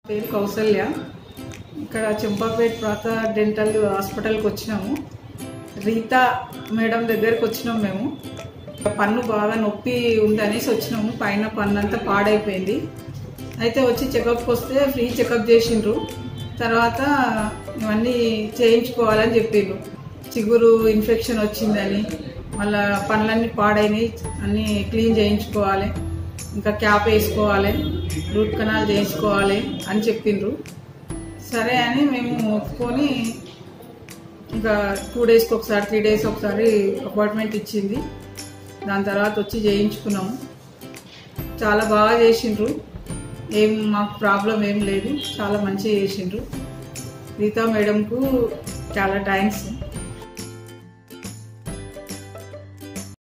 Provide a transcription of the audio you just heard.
పేరు కౌసల్య ఇక్కడ చెంపాపేట్ ప్రాత డెంటల్ హాస్పిటల్కి వచ్చినాము రీతా మేడం దగ్గరికి వచ్చినాం మేము పన్ను బాగా నొప్పి ఉందనేసి వచ్చినాము పైన పన్ను అంతా పాడైపోయింది అయితే వచ్చి చెకప్కి వస్తే ఫ్రీ చెకప్ చేసిండ్రు తర్వాత ఇవన్నీ చేయించుకోవాలని చెప్పిండ్రు చిగురు ఇన్ఫెక్షన్ వచ్చిందని మళ్ళా పనులన్నీ పాడైనాయి అన్నీ క్లీన్ చేయించుకోవాలి ఇంకా క్యాప్ వేసుకోవాలి రూట్ కెనాల్ చేయించుకోవాలి అని చెప్పిండ్రు సరే అని మేము ఒప్పుకొని ఇంకా టూ డేస్కి ఒకసారి త్రీ డేస్ ఒకసారి అపాయింట్మెంట్ ఇచ్చింది దాని తర్వాత వచ్చి చేయించుకున్నాము చాలా బాగా చేసిండ్రు ఏం మాకు ప్రాబ్లం ఏం లేదు చాలా మంచిగా చేసిండ్రు గీతా మేడంకు చాలా థ్యాంక్స్